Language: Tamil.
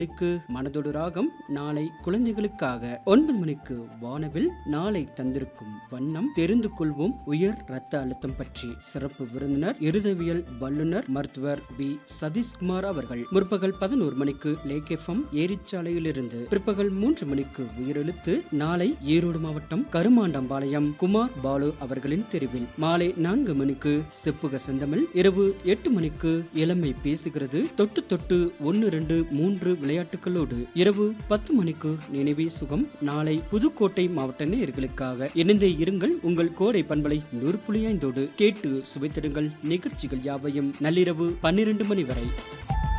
மணிக்கு மனதொடு ராகம் நாளை குழந்தைகளுக்காக ஒன்பது மணிக்கு வானவில் நாளை தந்திருக்கும் வண்ணம் தெரிந்து கொள்வோம் உயர் ரத்த அழுத்தம் பற்றி சிறப்பு விருந்தினர் இருதவியல் வல்லுநர் மருத்துவர் பி சதீஷ்குமார் அவர்கள் முற்பகல் பதினோரு மணிக்கு லேகேஃபம் ஏரிச்சாலையிலிருந்து பிற்பகல் மூன்று மணிக்கு உயிரெழுத்து நாளை ஈரோடு மாவட்டம் கருமாண்டம்பாளையம் குமார் பாலு அவர்களின் தெருவில் மாலை நான்கு மணிக்கு செப்புக செந்தமிழ் இரவு எட்டு மணிக்கு இளமை பேசுகிறது தொட்டு தொட்டு ஒன்னு ரெண்டு மூன்று விளையாட்டுகளோடு இரவு பத்து மணிக்கு நினைவே சுகம் நாளை புதுக்கோட்டை மாவட்ட நேயர்களுக்காக இணைந்தே இருங்கள் உங்கள் கோடை பண்பலை நூறு புள்ளி ஐந்தோடு கேட்டு சுவைத்திடுங்கள் நிகழ்ச்சிகள் யாவையும் நள்ளிரவு பன்னிரண்டு மணி வரை